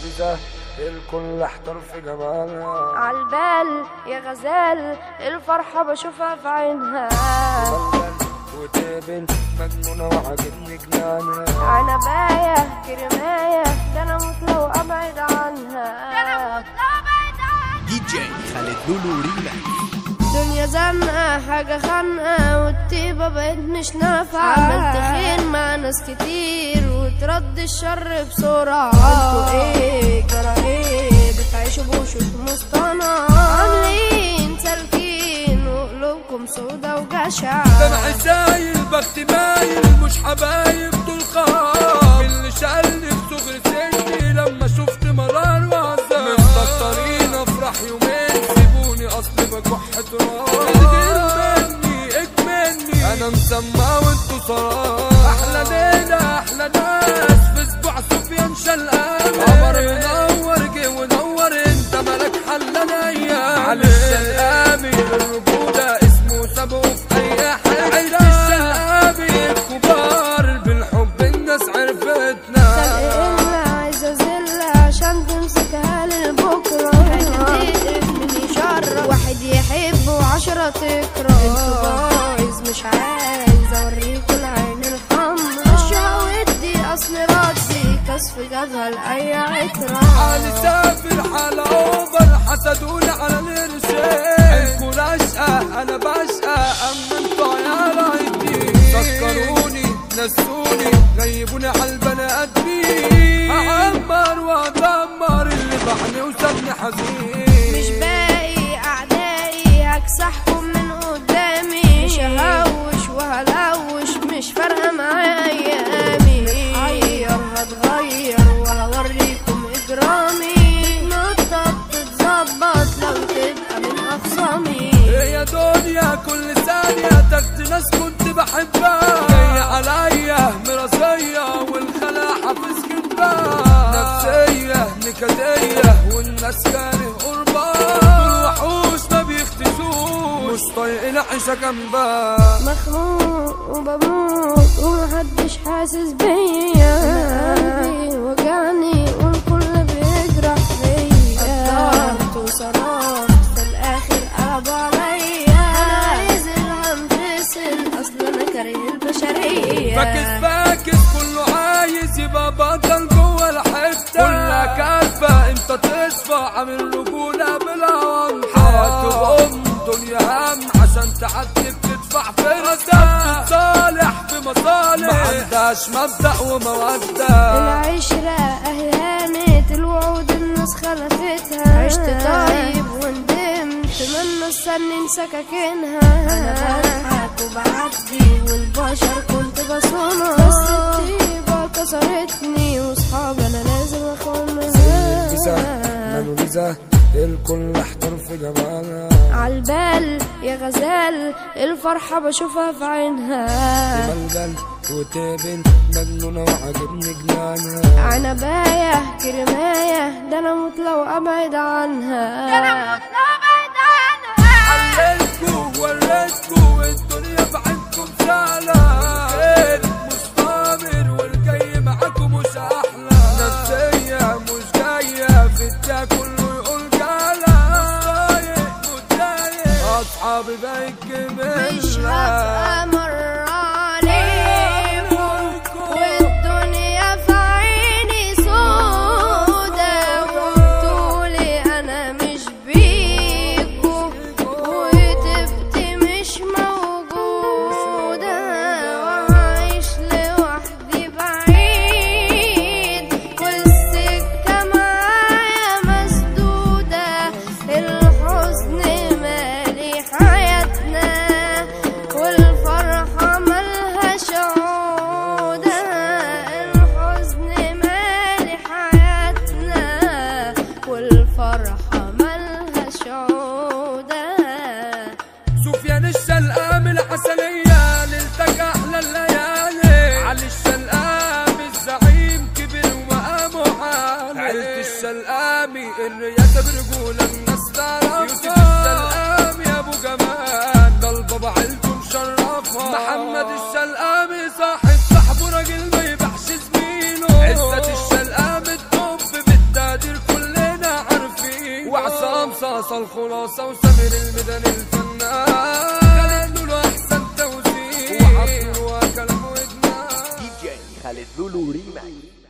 موناليزا الكل احتار في جمالها عالبال يا غزال الفرحة بشوفها في عينها ملبل وتقبل مجنونة وعاجبني جنانها عنباية كرماية ده انا موت لو ابعد عنها دي جي خالد لولو ريماكس دنيا زنقة حاجة خانقة والطيبة بقت مش نافعة عملت خير مع ناس كتير وترد الشر بسرعة انتوا ايه جرى ايه بتعيشوا بوشوش مصطنعة عاملين سالكين وقلوبكم سودا وجشعة دمعي سايل بختي مايل مش حبايب دول خراب اللي شالني في صغر سني لما شفت مرار وعذاب مستكترين افرح يومين سيبوني اصل بكح تراب تغير مني اكملني انا مسمى وانتوا صراحة احلى ليلة احلى ناس في اسبوع سفيان شلقان قمر منور جه ونور انت مالك حل انا علي الشلقامي الرجولة اسمه سابه في اي حاجة عيد الشلقامي الكبار بالحب الناس عرفتنا إلا عايزة زلة عشان تمسكها للبكرة حاجة تقرف مني شر واحد يحب وعشرة تكره انتوا بايظ مش عايز اوريكوا العين الحمرا اشياء ودي اصل ردي كسف جابها لأي عترة علي سافر حالة اوفر حسدوني على القرشين عينكوا راشقة انا بشقى اما انتوا عيال عيدي سكروني نسوني غيبوني على البني ادمين هعمر وادمر اللي بعني وسابني حزين مش باقي اعدائي هكسحكم من قدامي مش ههوش وهلوش مش فارقه معايا ايامي متحير هتغير وهوريكم اجرامي تتنطط تتظبط لو تبقى من اخصامي يا دنيا كل ثانية تاخدي ناس كنت بحبها جاية عليا مراسية والخلا حافظ كدبها نفسية نكدية والناس كاره قربان دول وحوش ما بيختشوش مش طايق العيشة جنبها مخنوق وبموت ومحدش حاسس بيا قلبي وجعني والكل بيجرح فيا قدرت وصرفت في الاخر قلبوا عليا انا عايز الهم تسل اصل انا كاره البشريه فاكس فاكس كله عايز يبقى بطل جوه الحتة كلها كاتبة امتى تصفى عامل رجولة بالعوام حياته ام دنيا هم عشان تعدي بتدفع فرصة بتصالح في مصالح ما عندهاش مبدأ ومودة العشرة اهي هانت الوعود الناس خلفتها عشت طيب وندمت من السنين سكاكينها انا بضحك وبعدي والبشر كنت بصونها بس الطيبة كسرتني وصحابي انا لازم اخونها موناليزا الكل احتار في جمالها عالبال يا غزال الفرحة بشوفها في عينها ملبل وتقبل مجنونة وعاجبني جنانها عنباية كرماية ده انا موت لو ابعد عنها ده انا موت لو ابعد عنها علمتكوا وريتكوا الدنيا بعينكم سهلة والخير مش ضامر والجاي معاكم مش أحلى نفسية مش جاية في الدا كله يقول جالة مش طايق متضايق أصحابي بقيت مش جميلة هبقى مرة عليكم والدنيا في عيني سودا وبتقولي انا مش بيكو وتبقي مش موجودة وعايش لوحدي بعيد والسكة معايا مسدودة الحزن مالي حياتنا والفرحة ملهاش عودة الحزن مالي حياتنا والفرحة ملهاش عودة سفيان الشلقام العسلية ليلتك أحلى الليالي علي الشلقام الزعيم كبر ومقامه عالي عيلة الشلقامي الرياسة برجولة الناس تعرفها يوسف الشلقام يا أبو جمال ده البابا عيلته مشرفها محمد الشلقامي صاحب صاحبه راجل ما يبيعش زميله عزة الشلقام الطب بالتهديد الخلاصة الخلاصة وسمير الميدان الفنان خالد له أحسن توزيع وحفل وكلام ودنا دي جي خالد لولو ريماكس